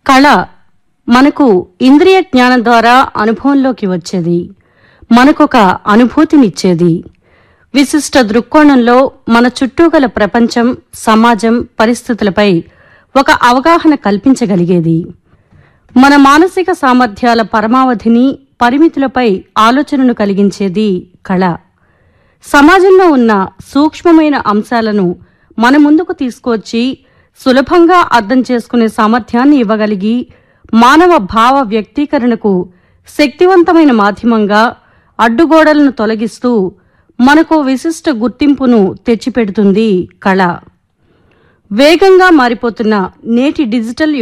కళ మనకు ఇంద్రియ జ్ఞానం ద్వారా అనుభవంలోకి వచ్చేది మనకొక అనుభూతినిచ్చేది విశిష్ట దృక్కోణంలో మన చుట్టూ గల ప్రపంచం సమాజం పరిస్థితులపై ఒక అవగాహన కల్పించగలిగేది మన మానసిక సామర్థ్యాల పరమావధిని పరిమితులపై ఆలోచనను కలిగించేది కళ సమాజంలో ఉన్న సూక్ష్మమైన అంశాలను మన ముందుకు తీసుకువచ్చి సులభంగా అర్థం చేసుకునే సామర్థ్యాన్ని ఇవ్వగలిగి మానవ భావ వ్యక్తీకరణకు శక్తివంతమైన మాధ్యమంగా అడ్డుగోడలను తొలగిస్తూ మనకు విశిష్ట గుర్తింపును తెచ్చిపెడుతుంది కళ వేగంగా మారిపోతున్న నేటి డిజిటల్